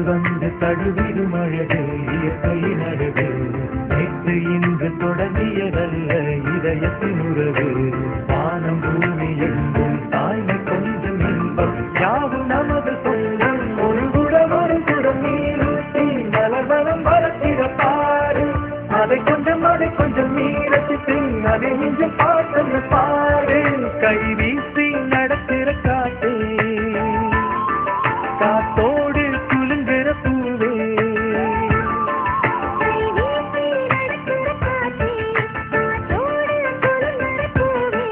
வந்து தழுவிடும் அழகு இயற்கையின் அழகு நேற்று இன்று தொடங்கியதல்ல இதயத்தின் உறவு வானம் பூமி எங்கும் தாய்மை கொஞ்சம் இன்பம் யாவும் நமது சொந்தம் ஒரு குடம் ஒரு குடம் நீரூற்றி மலர்வனம் வளர்த்திட பாரு அதை கொஞ்சம் அதை கொஞ்சம் நீரசித்து அதை மிஞ்சம் பார்த்து பாரு கை வீசி நடக்கிற காத்தே காத்தோடு குலுங்குற பூவே கைவீசி நடக்கிற காற்றே காற்றோடு குலுங்குற பூவே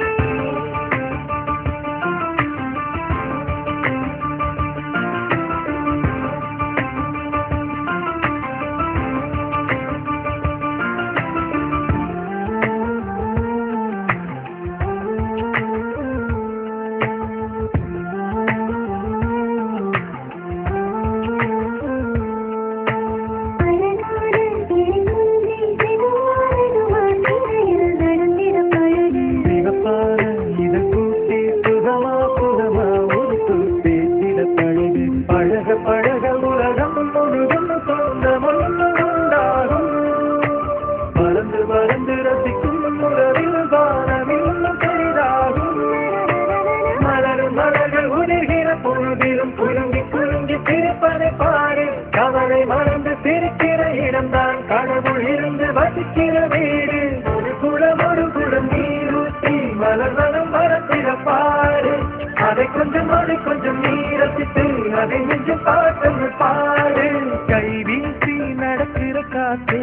அழகான கிளிமூஞ்சி செதுவானதுமான் திரையில் நடந்திடும் அழகு சிவப்பான இதழ் கூட்டி சுகமா சுகமா ஒரு பேசிட பழகு பழக பழக உலகம் முழுதும் சொந்தம் ஒன்று உண்டாகும் வளர்ந்து வளர்ந்து ரசிக்கும் உறவில் வானம் இன்னும் பெரிதாகும் மலரும் மலர்கள் உதிர்கிற பொழுதிலும் குலுங்கி குலுங்கி சிரிப்பதை பாரு கவலை மறந்து சிரிக்கிற இடம்தான் கடவுள் இருந்து வசிக்கிற வீடு ஒரு குடம் ஒரு குடம் நீரூற்றி மலர் வனம் மரத்திட பாரு அதை கொஞ்சம் அதை கொஞ்சம் நீரசித்து அதை மிஞ்சும் பாட்டு பாரு கை வீசி நடக்கிற காத்தே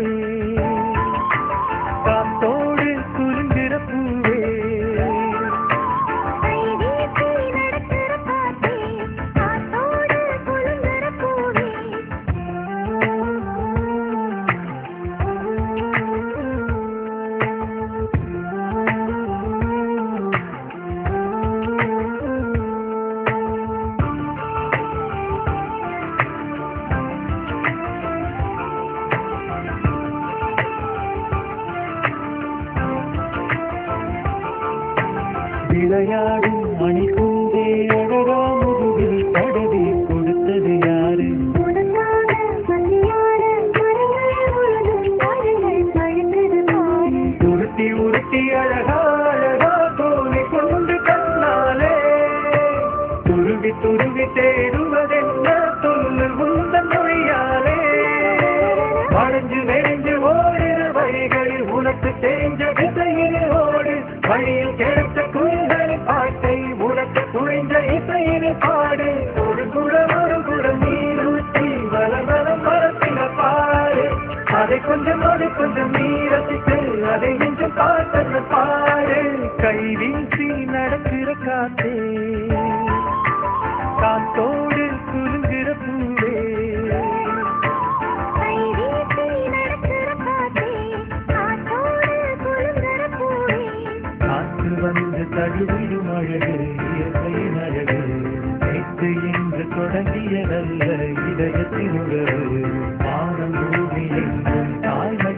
காத்தோடு குலுங்குற பூவே கைவீசி நடக்கிற காற்றே காற்றோடு குலுங்குற பூவே விளையாடும் மணி குந்தே அழகா முதுகில் தடவி கொடுத்தது யாரு உனக்காக மல்லியார மரங்கள் முழுதும் மரங்கள் பழுத்தது பாரு உருட்டி உருட்டி அழகா அழகா தோணி கொண்டு கண்ணாலே துருவி துருவி தேடுவதென்ன சொல்லு உந்தன் மொழியாலே வளைஞ்சு வெறிஞ்சு ஓடிற வழிகளில் உனக்கு தெரிஞ்ச திசையில் ஓடு வழியில் கிடைத்த குயில்களின் பாட்டை உனக்கு புரிந்த இசையில் பாடு ஒரு குடம் ஒரு குடம் நீர் ஊற்றி வளம் வளம் மரத்தின பாரு அதை கொஞ்சம் அதை கொஞ்சம் நீரசித்து அதை கொஞ்சம் காத்தன பாரு கை வீசி நடக்கிற காத்தே காத்தோடு குலுங்குற பூவே கைவீசி நடக்கிற காற்றே காற்றோடு குலுங்குற பூவே காற்று வந்து தழுவிடும் அழகு இயற்கையின் அழகு நேற்று இன்று தொடங்கியதல்ல இதயத்தின் உறவு வானம் பூமி எங்கும் தாய்மை